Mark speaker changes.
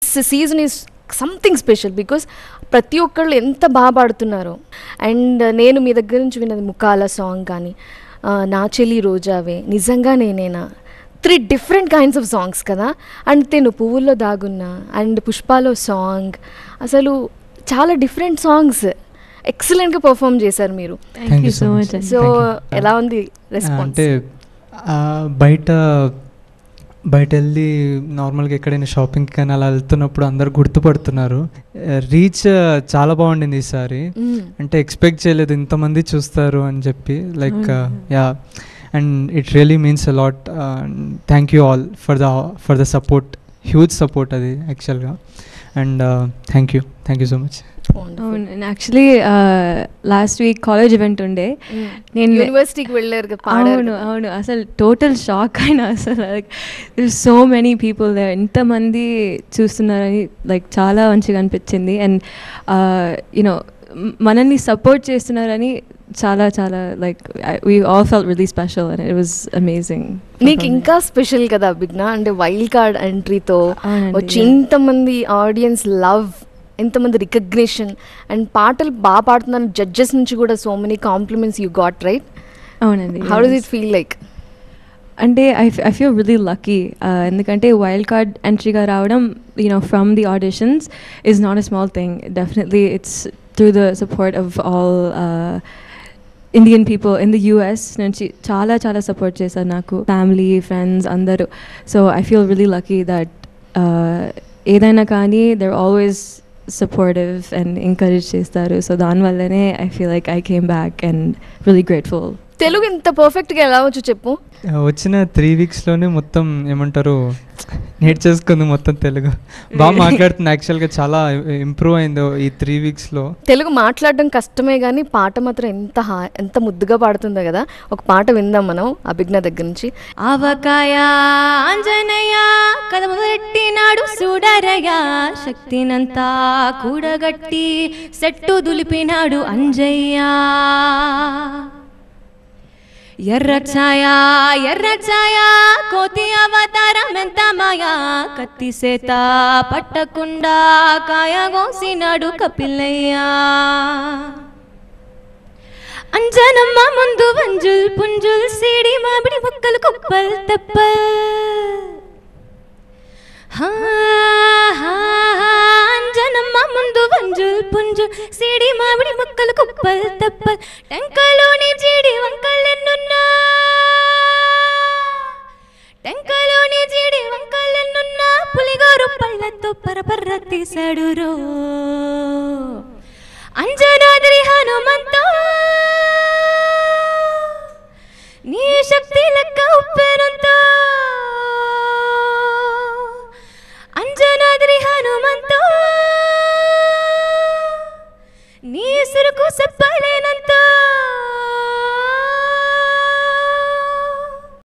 Speaker 1: This season is something special because ప్రతి ఒక్కళ్ళు ఎంత బాగా పాడుతున్నారు అండ్ నేను మీ దగ్గర నుంచి విన్నది ముకాల సాంగ్ కానీ ఆ, నా చెల్లి రోజావే నిజంగా నేనేనా three different kinds of songs కదా అండ్ నేను పువ్వుల్లో దాగున్నా అండ్ పుష్పాలో సాంగ్ అసలు చాలా డిఫరెంట్ సాంగ్స్ ఎక్సలెంట్గా పర్ఫామ్ చేశారు మీరు
Speaker 2: thank you so much
Speaker 1: so
Speaker 2: Thank you.
Speaker 1: ఎలా ఉంది రెస్పాన్స్
Speaker 2: అంటే ఆ, బయట బయట వెళ్ళి నార్మల్గా ఎక్కడైనా షాపింగ్కి కానీ అలా వెళ్తున్నప్పుడు అందరు గుర్తుపడుతున్నారు రీచ్ చాలా బాగుండింది ఈసారి అంటే ఎక్స్పెక్ట్ చేయలేదు ఇంతమంది చూస్తారు అని చెప్పి like yeah and it really means a lot thank you all for the for the support huge support అది యాక్చువల్గా and thank you thank you so much
Speaker 3: అవును actually last week college event ఉండే నేను
Speaker 1: యూనివర్సిటీకి వెళ్ళారు కదా పాడారు
Speaker 3: అవును అవును అసలు టోటల్ షాక్ అయినా అసలు లైక్ సో మెనీ పీపుల్ ఎంతమంది చూస్తున్నారని లైక్ చాలా మంచిగా అనిపించింది అండ్ యూనో మనల్ని సపోర్ట్ చేస్తున్నారని చాలా చాలా like we all felt really special and it was amazing
Speaker 1: నీకు ఇంకా స్పెషల్ కదా అభిజ్ఞ అంటే వైల్డ్ కార్డ్ ఎంట్రీతో
Speaker 3: అవునండి,
Speaker 1: వచ్చి
Speaker 3: yeah.
Speaker 1: ఇంతమంది ఆడియన్స్ లవ్ ఎంతమంది రికగ్నిషన్ అండ్ పాటలు బాగా పాడుతున్నారు జడ్జెస్ నుంచి కూడా so many compliments you got right
Speaker 3: అవునండి
Speaker 1: how does
Speaker 3: yes.
Speaker 1: It feel like
Speaker 3: అంటే I I feel really lucky ఎందుకంటే వైల్డ్ కార్డ్ ఎంట్రీగా రావడం you know from the auditions is not a small thing definitely it's through the support of all Indian people in the US నుంచి చాలా చాలా support చేశారు నాకు family friends అందరూ so I feel really lucky that ఏదైనా కానీ they're always supportive and encourage చేస్తారు so దానివల్లనే I feel like I came back and really grateful
Speaker 1: Telugu ఇంత పర్ఫెక్ట్గా ఎలా వచ్చు చెప్పు
Speaker 2: వచ్చిన త్రీ వీక్స్లోనే మొత్తం ఏమంటారు నేర్చేసుకుంది మొత్తం తెలుగు బాగా మాట్లాడుతుంది యాక్చువల్గా చాలా ఇంప్రూవ్ అయింది ఈ త్రీ వీక్స్లో
Speaker 1: తెలుగు మాట్లాడడం కష్టమే కానీ పాట మాత్రం ఎంత హా ఎంత ముద్దుగా పాడుతుందో కదా ఒక పాట విందాం మనం అభిజ్ఞ దగ్గర నుంచి
Speaker 3: ఆవకాయ ఆంజనేయ కథ మొదలెట్టినాడు చూడరయ్య శక్తినంతా కూడగట్టి సెట్టు దులిపినాడు అంజయ్య ఎర్ర ఛాయ ఎర్ర ఛాయ కోతి అవతారం ఎంత మాయా కత్తి సేత పట్టకుండా కాయ గోసినాడు కపిల్లయ్యా అంజనమ్మ ముందు వంజుల్ పుంజుల్ సిడి మామిడి మొక్కలు కుప్పల్ తెప్పల్ హా, హా, హా, అంజనమ్మ ముందు వంజుల్ పుంజుల్ సిడి మామిడి మొక్కలు కుప్పల్ తెప్పల్ టెంకలోని జీడి వంకలెన్నున్నా టెంకలోని జీడి వంకలెన్నున్నా పులిగోరు పళ్ళతో పరపర్ర తీశాడు రో అంజనాద్రి హనుమంత నీ శక్తి లెక్క ఉప్పెనంత అంజనాద్రి హనుమంత నీ